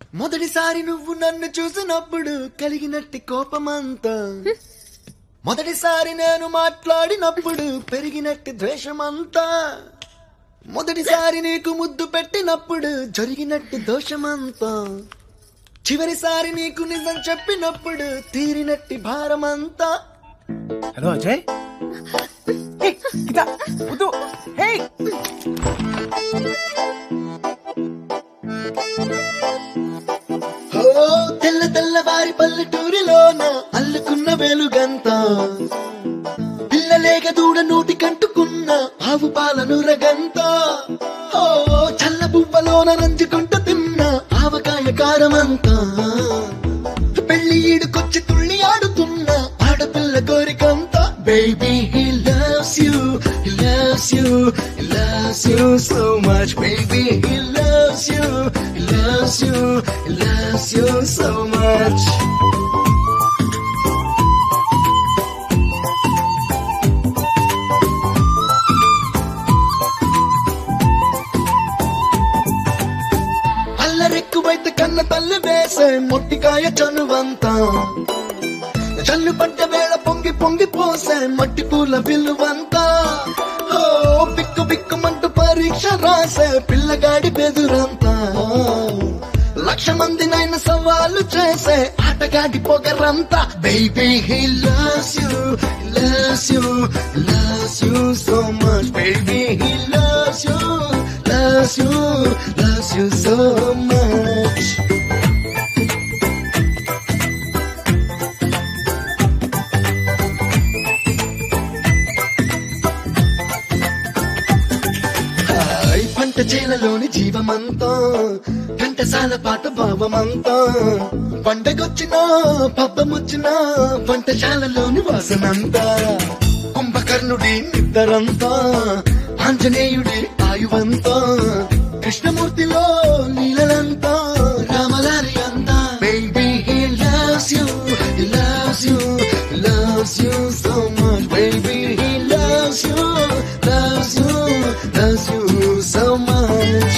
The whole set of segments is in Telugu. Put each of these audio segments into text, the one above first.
మొదటిసారి నువ్వు నన్ను చూసినప్పుడు కలిగినట్టి కోపమంతా మొదటిసారి నేను మాట్లాడినప్పుడు పెరిగినట్టి ద్వేషమంతా మొదటిసారి నీకు ముద్దు పెట్టినప్పుడు జరిగినట్టు దోషమంతా చివరిసారి నీకు నిజం చెప్పినప్పుడు తీరినట్టి భారమంతా హలో అజయ్ హే గీత వద్దు హే ఓ తెల్ల తెల్లవారి పల్లెటూరిలోన అల్లుకున్న వెలుగంతా పిల్లలేక దూడ నోటి కంటుకున్న ఆవు పాలను రగంతా ఓ చల్ల బువ్వలోన నంజుకుంటూ తిన్న ఆవకాయ కారమంతా పెళ్లి ఈడుకొచ్చి తుళ్ళి ఆడుతున్న ఆడపిల్ల కోరికంతా baby he loves you he loves you he loves you so much baby he loves you he loves you he loves you so much అల్లరెక్కువైతే కన్న తల్లి వేసే మొట్టికాయ చనువంతా జల్లు పడ్డ వేళ పొంగి పొంగి పోసే మట్టి పూల విలువంతా ఓ బిక్కు బిక్కుమంటూ పరీక్ష రాసే పిల్లగాడి బెదురంతా లక్ష మంది నైన సవాలు చేసే ఆటగాడి పొగరంతా baby he loves you loves you loves you so much baby he loves you loves you, loves you so much. హాయ్ పంట చేలలోని జీవమంతా ఘంటసాల పాట భావమంతా పండగొచ్చినా పబ్బమొచ్చినా వంటశాలలోని వాసనంతా కుంభకర్ణుడి నిద్దరంతా ఆంజనేయుడి ఆయువంతా కృష్ణమూర్తిలో నీలలంతా రామలారి అంతా baby he loves you he loves you loves you so much baby he loves you loves you, loves you so much.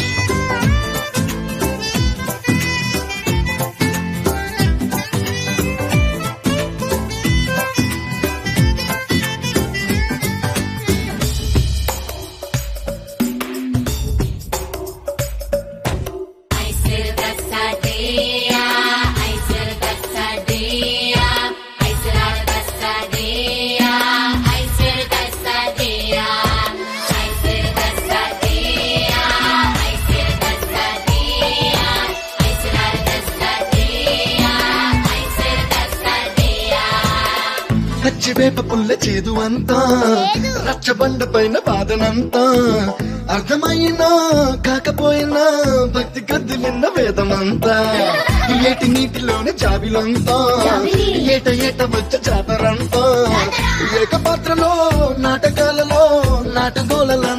Ai ser caçadeia, ai ser caçadeia, ai ser a caçadeia, ai ser caçadeia, ai ser caçadeia, ai ser caçadeia, ai ser a caçadeia, ai ser caçadeia. పచ్చివేప పుల్ల చేదు అంతా రచ్చబండ పైన బాధనంతా అర్థమైనా కాకపోయినా భక్తి గద్దులిన్న వేదమంతా ఏటి నీటిలోని జాబిలంతా ఏట ఏట వచ్చే జాతరంతా ఏక పాత్రలో నాటకాలలో నాటగోలలా